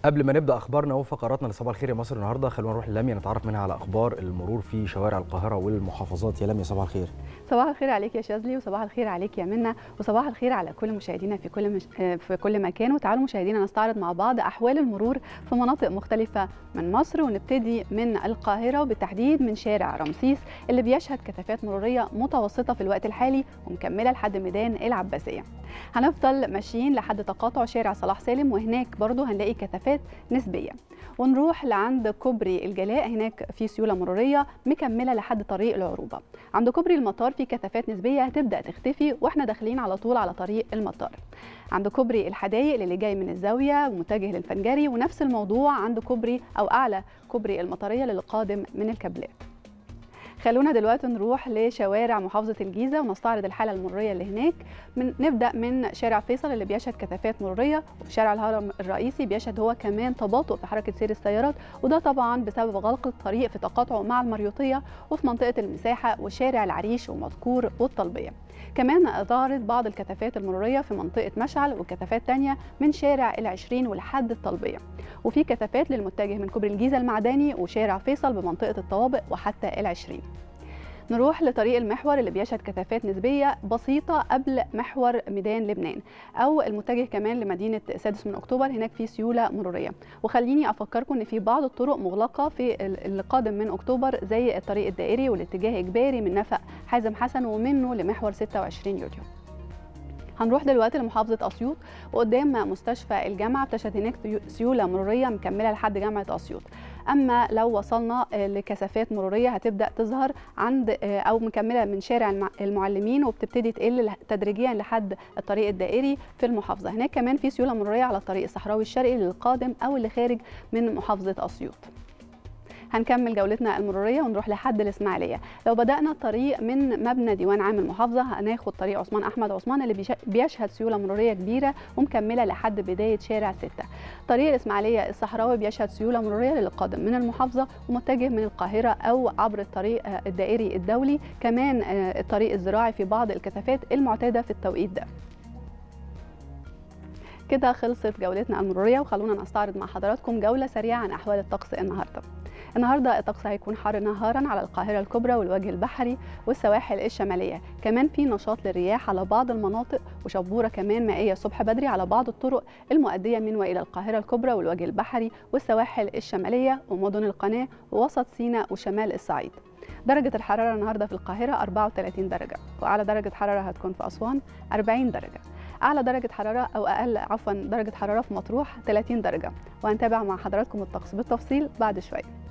قبل ما نبدا اخبارنا وفقراتنا لصباح الخير يا مصر النهارده خلونا نروح للميا نتعرف منها على اخبار المرور في شوارع القاهره والمحافظات يا لميا صباح الخير صباح الخير عليك يا شاذلي وصباح الخير عليك يا منى وصباح الخير على كل مشاهدينا في كل مش... في كل مكان وتعالوا مشاهدينا نستعرض مع بعض احوال المرور في مناطق مختلفه من مصر ونبتدي من القاهره وبالتحديد من شارع رمسيس اللي بيشهد كثافات مروريه متوسطه في الوقت الحالي ومكمله لحد ميدان العباسيه هنفضل ماشيين لحد تقاطع شارع صلاح سالم وهناك برضو هنلاقي كثافات نسبيه ونروح لعند كوبري الجلاء هناك في سيوله مروريه مكمله لحد طريق العروبه عند كوبري المطار في كثافات نسبيه هتبدا تختفي واحنا داخلين على طول على طريق المطار عند كوبري الحدايق اللي جاي من الزاويه ومتجه للفنجري ونفس الموضوع عند كوبري او اعلى كوبري المطريه للي قادم من الكابلات خلونا دلوقتي نروح لشوارع محافظة الجيزة ونستعرض الحالة المرورية اللي هناك من نبدأ من شارع فيصل اللي بيشهد كثافات مرورية وفي شارع الهرم الرئيسي بيشهد هو كمان تباطؤ في حركة سير السيارات وده طبعا بسبب غلق الطريق في تقاطعه مع المريوطية وفي منطقة المساحة وشارع العريش ومذكور والطلبية كمان ظهرت بعض الكثافات المرورية في منطقة مشعل وكثافات تانية من شارع العشرين ولحد الطلبية وفي كثافات للمتجه من كوبري الجيزة المعدني وشارع فيصل بمنطقة الطوابق وحتى العشرين نروح لطريق المحور اللي بيشهد كثافات نسبيه بسيطه قبل محور ميدان لبنان او المتجه كمان لمدينه سادس من اكتوبر هناك في سيوله مروريه وخليني افكركم ان في بعض الطرق مغلقه في اللي قادم من اكتوبر زي الطريق الدائري والاتجاه اجباري من نفق حازم حسن ومنه لمحور 26 يوليو هنروح دلوقتي لمحافظة أسيوط وقدام مستشفى الجامعة بتشهد هناك سيولة مرورية مكملة لحد جامعة أسيوط أما لو وصلنا لكثافات مرورية هتبدأ تظهر عند أو مكملة من شارع المعلمين وبتبتدي تقل تدريجيا لحد الطريق الدائري في المحافظة هناك كمان في سيولة مرورية على الطريق الصحراوي الشرقي للقادم أو اللي خارج من محافظة أسيوط هنكمل جولتنا المروريه ونروح لحد الاسماعيليه لو بدانا الطريق من مبنى ديوان عام المحافظه هناخد طريق عثمان احمد عثمان اللي بيشهد سيوله مروريه كبيره ومكمله لحد بدايه شارع 6 طريق الاسماعيليه الصحراوي بيشهد سيوله مروريه للقادم من المحافظه ومتجه من القاهره او عبر الطريق الدائري الدولي كمان الطريق الزراعي في بعض الكثافات المعتاده في التوقيت ده كده خلصت جولتنا المروريه وخلونا نستعرض مع حضراتكم جوله سريعه عن احوال الطقس النهارده النهارده الطقس هيكون حار نهارا على القاهره الكبرى والوجه البحري والسواحل الشماليه كمان في نشاط للرياح على بعض المناطق وشبوره كمان مائيه الصبح بدري على بعض الطرق المؤديه من والى القاهره الكبرى والوجه البحري والسواحل الشماليه ومدن القناه ووسط سيناء وشمال الصعيد درجة الحرارة النهاردة في القاهرة 34 درجة وأعلى درجة حرارة هتكون في أسوان 40 درجة أعلى درجة حرارة أو أقل عفوا درجة حرارة في مطروح 30 درجة وهنتابع مع حضراتكم الطقس بالتفصيل بعد شوية